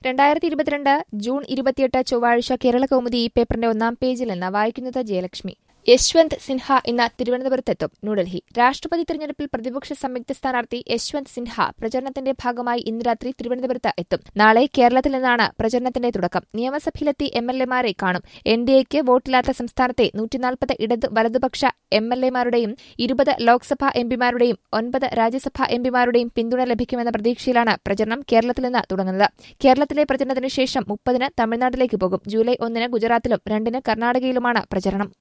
രണ്ടായിരത്തി ഇരുപത്തിരണ്ട് ജൂൺ ഇരുപത്തിയെട്ട് ചൊവ്വാഴ്ച കേരള കൗമുദി ഈ പേപ്പറിന്റെ ഒന്നാം പേജിൽ നിന്ന് വായിക്കുന്നത് ജയലക്ഷ്മി യശ്വന്ത് സിൻഹ ഇന്ന് തിരുവനന്തപുരത്തെത്തും ന്യൂഡൽഹി രാഷ്ട്രപതി തെരഞ്ഞെടുപ്പിൽ പ്രതിപക്ഷ സംയുക്ത സ്ഥാനാർത്ഥി യശ്വന്ത് സിൻഹ പ്രചരണത്തിന്റെ ഭാഗമായി ഇന്ന് രാത്രി തിരുവനന്തപുരത്ത് എത്തും നാളെ കേരളത്തിൽ നിന്നാണ് പ്രചരണത്തിന്റെ തുടക്കം നിയമസഭയിലെത്തി എം എൽ എമാരെ കാണും എൻ ഡി എക്ക് വോട്ടില്ലാത്ത സംസ്ഥാനത്തെ നൂറ്റിനാൽപ്പത് ഇടത് വലതുപക്ഷ എം എൽ എമാരുടെയും ഇരുപത് ലോക്സഭാ എംപിമാരുടെയും ഒൻപത് രാജ്യസഭാ എംപിമാരുടെയും പിന്തുണ ലഭിക്കുമെന്ന പ്രതീക്ഷയിലാണ് പ്രചരണം കേരളത്തിൽ നിന്ന് തുടങ്ങുന്നത് കേരളത്തിലെ പ്രചരണത്തിന് ശേഷം മുപ്പതിന് തമിഴ്നാട്ടിലേക്ക് പോകും ജൂലൈ ഒന്നിന് ഗുജറാത്തിലും രണ്ടിന് കർണാടകയിലുമാണ് പ്രചരണം